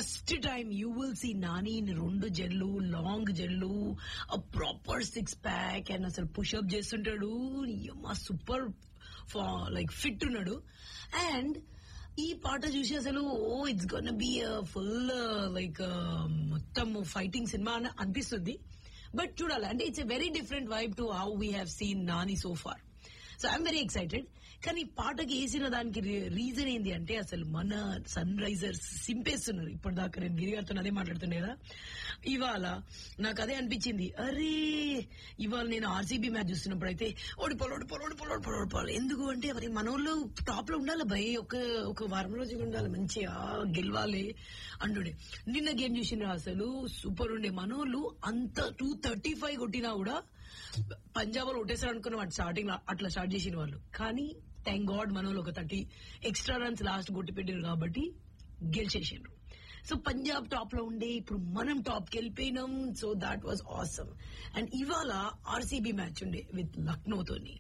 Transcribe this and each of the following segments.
first time you will see Nani in రెండు జెల్లు long జెల్లు ప్రాపర్ సిక్స్ ప్యాక్ అండ్ అసలు పుషప్ చేస్తుంటాడు మా సూపర్ లైక్ ఫిట్ ఉన్నాడు అండ్ ఈ పాట చూసి అసలు oh it's gonna be full like మొత్తం ఫైటింగ్ సినిమా అని అనిపిస్తుంది బట్ చూడాలి అంటే it's a very different vibe to how we have seen Nani so far so I'm very excited కానీ ఈ పాటకి వేసిన దానికి రీజన్ ఏంది అంటే అసలు మన సన్ రైజర్స్ సింపేస్తున్నారు ఇప్పటిదాకా నేను గిరి గారితో అదే మాట్లాడుతుండే కదా ఇవాళ నాకు అదే అనిపించింది అరే ఇవాళ నేను ఆర్సీబీ మ్యాచ్ చూస్తున్నప్పుడు అయితే ఓడిపోవాలి ఓడిపోవాలి ఓడిపోవాలి ఓడిపోవాలి ఓడిపోవాలి ఎందుకు అంటే మరి మన వాళ్ళు టాప్ లో ఉండాలి భయ్ ఒక ఒక వారం రోజులు ఉండాలి మంచిగా గెలవాలి అంటుండే నిన్న గేమ్ చూసిన అసలు సూపర్ ఉండే మనోళ్ళు అంత టూ థర్టీ ఫైవ్ కొట్టినా కూడా పంజాబ్ వాళ్ళు కొట్టేసారు అనుకున్న వాడు స్టార్టింగ్ అట్లా స్టార్ట్ చేసిన వాళ్ళు కానీ థ్యాంక్ గాడ్ మన వాళ్ళు ఒక థర్టీ ఎక్స్ట్రా రన్స్ లాస్ట్ కొట్టి పెట్టారు కాబట్టి గెలిచేసిండ్రు సో పంజాబ్ టాప్ లో ఉండే ఇప్పుడు మనం టాప్ కి వెళ్ళిపోయినాం so that was awesome and ఇవాళ ఆర్సీబీ మ్యాచ్ ఉండే విత్ లక్నో తోని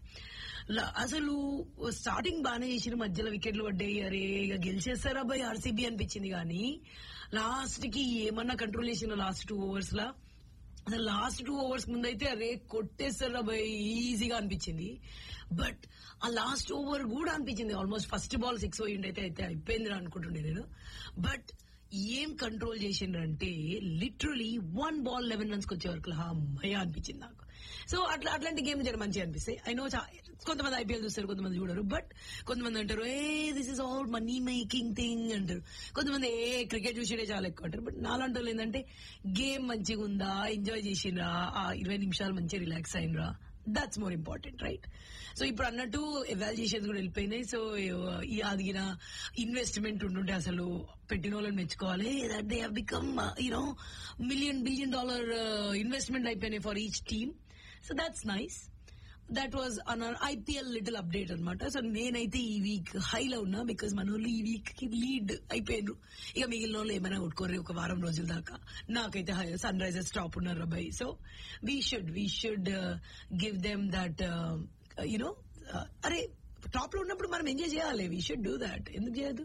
ల- అసలు స్టార్టింగ్ బాగానే చేసిన మధ్యలో వికెట్లు పడ్డాయి అరే ఇక గెలిచేస్తారా బై ఆర్సీబీ అనిపించింది కానీ లాస్ట్ కి ఏమన్నా కంట్రోల్ చేసిన లాస్ట్ టూ ఓవర్స్ లా అసలు లాస్ట్ టూ ఓవర్స్ ముందైతే అరే కొట్టేస్తారా బై ఈజీగా అనిపించింది బట్ ఆ లాస్ట్ ఓవర్ కూడా అనిపించింది ఆల్మోస్ట్ ఫస్ట్ బాల్ సిక్స్ పోయిండైతే అయితే అయిపోయింది అనుకుంటుండే నేను బట్ ఏం కంట్రోల్ చేసిండ్రంటే literally one ball eleven runs వచ్చే వరకు అమ్మయ్య అనిపించింది నాకు సో అట్లా అట్లాంటి గేమ్ జర మంచిగా అనిపిస్తాయి ఐ నో కొంతమంది ఐపీఎల్ చూస్తారు కొంతమంది చూడరు బట్ కొంతమంది అంటారు ఏ this is all money making thing అంటారు కొంతమంది ఏ క్రికెట్ చూసేదే చాలా ఎక్కువ అంటారు బట్ నాలాంటి వాళ్ళు ఏంటంటే గేమ్ మంచిగా ఉందా ఎంజాయ్ చేసిండ్రా ఆ ఇరవై నిమిషాలు మంచిగా రిలాక్స్ అయినరా that's more important right so ఇప్పుడు అన్నట్టు ఎవాల్యుయేషన్స్ కూడా వెళ్ళిపోయినాయి సో ఈ అదిగిన ఇన్వెస్ట్మెంట్ ఉంటుంటే అసలు పెట్టిన వాళ్ళని మెచ్చుకోవాలి that they have become you know million billion dollar investment అయిపోయినాయి for each team so that's nice that was an IPL little update అనమాట సో నేనైతే ఈ వీక్ హైలో ఉన్నా బికాస్ మన వాళ్ళు ఈ వీక్ కి లీడ్ అయిపోయారు ఇక మిగిలిన వాళ్ళు ఏమైనా కొట్టుకోరు ఒక వారం రోజుల దాకా నాకైతే సన్ రైజర్స్ టాప్ ఉన్నారు అబ్బాయి so we should we should give them that you know అరే టాప్ లో ఉన్నప్పుడు మనం ఎంజాయ్ చేయాలి వీ షుడ్ డూ దాట్ ఎందుకు చేయదు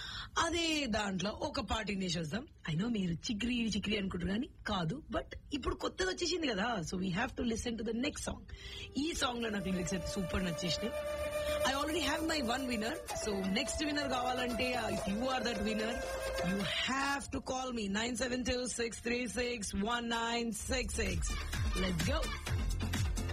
అదే దాంట్లో ఒక పాట వినేసి వద్దాం అయినా మీరు చిక్రీ చిక్రీ అనుకుంటారు కానీ కాదు బట్ ఇప్పుడు కొత్తది వచ్చేసింది కదా so we have to listen to the next song ఈ సాంగ్ లో నాకు లిరిక్స్ అయితే సూపర్ నచ్చేసినాయి I already have my one winner so next winner కావాలంటే if you are that winner you have to call me nine seven two six three six one nine six six let's go